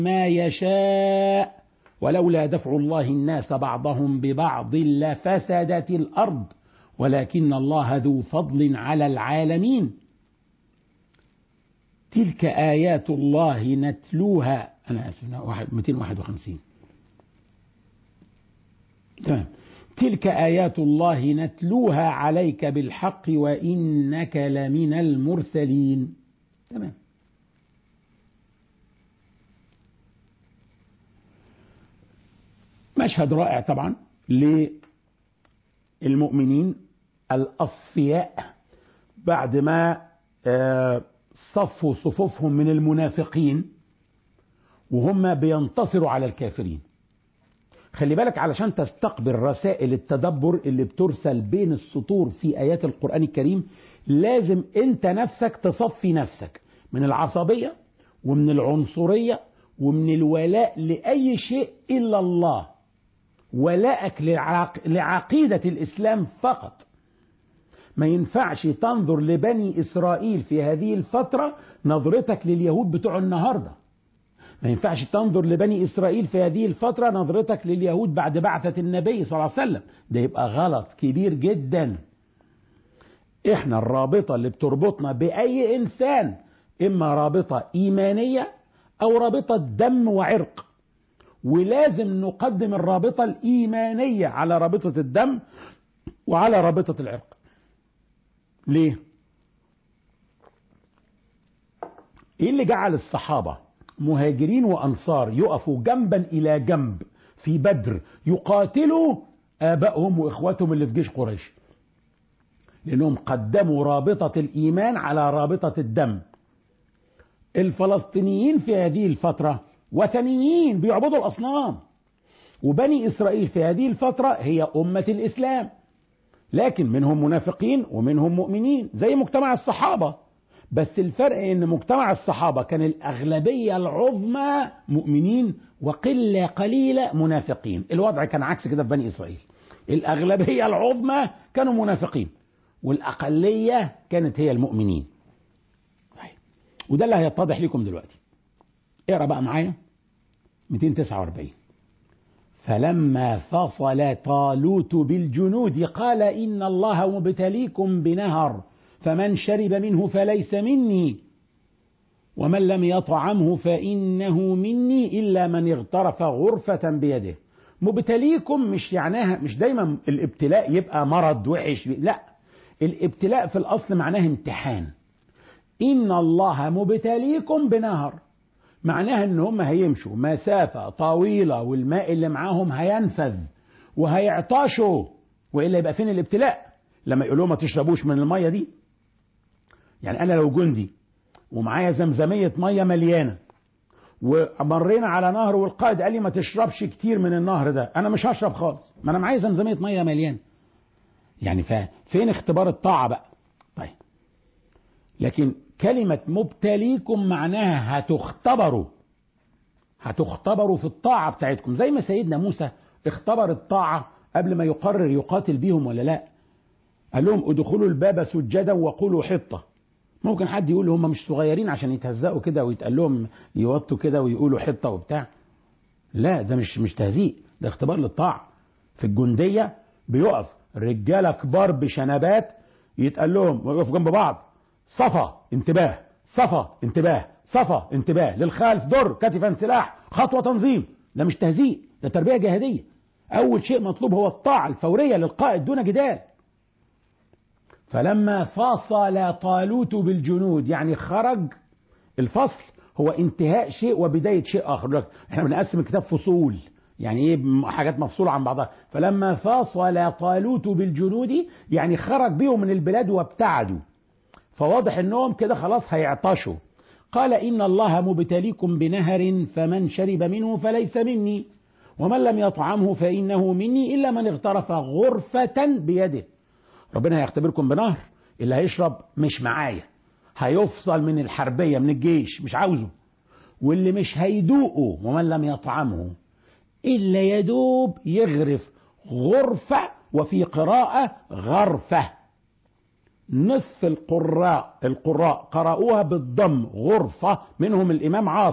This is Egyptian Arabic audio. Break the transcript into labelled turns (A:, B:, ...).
A: ما يشاء ولولا دفع الله الناس بعضهم ببعض لفسدت الأرض ولكن الله ذو فضل على العالمين تلك آيات الله نتلوها أنا آسف 251 تمام تلك آيات الله نتلوها عليك بالحق وإنك لمن المرسلين تمام مشهد رائع طبعا للمؤمنين الأصفياء بعد ما صفوا صفوفهم من المنافقين وهم بينتصروا على الكافرين خلي بالك علشان تستقبل رسائل التدبر اللي بترسل بين السطور في آيات القرآن الكريم لازم انت نفسك تصفي نفسك من العصبية ومن العنصرية ومن الولاء لأي شيء إلا الله ولاءك لعقيدة الإسلام فقط ما ينفعش تنظر لبني إسرائيل في هذه الفترة نظرتك لليهود بتوع النهاردة ما ينفعش تنظر لبني إسرائيل في هذه الفترة نظرتك لليهود بعد بعثة النبي صلى الله عليه وسلم ده يبقى غلط كبير جدا احنا الرابطة اللي بتربطنا بأي إنسان إما رابطة إيمانية أو رابطة دم وعرق ولازم نقدم الرابطة الإيمانية على رابطة الدم وعلى رابطة العرق ليه؟ ايه اللي جعل الصحابة مهاجرين وأنصار يقفوا جنبا إلى جنب في بدر يقاتلوا آبائهم وإخواتهم اللي في جيش قريش لأنهم قدموا رابطة الإيمان على رابطة الدم الفلسطينيين في هذه الفترة وثنيين بيعبدوا الأصنام وبني إسرائيل في هذه الفترة هي أمة الإسلام لكن منهم منافقين ومنهم مؤمنين زي مجتمع الصحابة بس الفرق ان مجتمع الصحابة كان الأغلبية العظمى مؤمنين وقلة قليلة منافقين الوضع كان عكس كده في بني إسرائيل الأغلبية العظمى كانوا منافقين والأقلية كانت هي المؤمنين طيب. وده اللي هيتضح لكم دلوقتي اقرا بقى معايا 249 فلما فصل طالوت بالجنود قال إن الله مبتليكم بنهر فمن شرب منه فليس مني ومن لم يطعمه فإنه مني إلا من اغترف غرفة بيده مبتليكم مش يعناها مش دايما الابتلاء يبقى مرض وحش لا الابتلاء في الأصل معناه امتحان إن الله مبتليكم بنهر معناها ان هم هيمشوا مسافة طويلة والماء اللي معاهم هينفذ وهيعطشوا وإلا يبقى فين الابتلاء لما يقولوا ما تشربوش من المية دي يعني أنا لو جندي ومعايا زمزمية مية مليانة ومرينا على نهر والقائد قال لي ما تشربش كتير من النهر ده أنا مش هشرب خالص ما أنا معايا زمزمية مية مليانة يعني فين اختبار الطاعة بقى طيب لكن كلمة مبتليكم معناها هتختبروا هتختبروا في الطاعة بتاعتكم زي ما سيدنا موسى اختبر الطاعة قبل ما يقرر يقاتل بيهم ولا لا قال لهم ادخلوا الباب سجدا وقولوا حطة ممكن حد يقول هم مش صغيرين عشان يتهزقوا كده ويتقال لهم يوطوا كده ويقولوا حطة وبتاع لا ده مش مش تهزيق ده اختبار للطاعة في الجندية بيقف رجالة كبار بشنبات يتقال لهم ويقفوا جنب بعض صفا انتباه صفا انتباه صفا انتباه للخلف در كتفا سلاح خطوة تنظيم ده مش تهزيء ده تربية جهادية أول شيء مطلوب هو الطاعة الفورية للقائد دون جدال فلما فصل طالوت بالجنود يعني خرج الفصل هو انتهاء شيء وبداية شيء آخر احنا بنقسم الكتاب فصول يعني ايه حاجات مفصولة عن بعضها فلما فصل طالوت بالجنود يعني خرج بهم من البلاد وابتعدوا فواضح انهم كده خلاص هيعطشوا قال ان الله مبتليكم بنهر فمن شرب منه فليس مني ومن لم يطعمه فانه مني الا من اغترف غرفة بيده ربنا هيختبركم بنهر اللي هيشرب مش معايا هيفصل من الحربية من الجيش مش عاوزه واللي مش هيدوقه ومن لم يطعمه إلا يدوب يغرف غرفة وفي قراءة غرفة نصف القراء القراء قرأوها بالضم غرفة منهم الإمام عاصم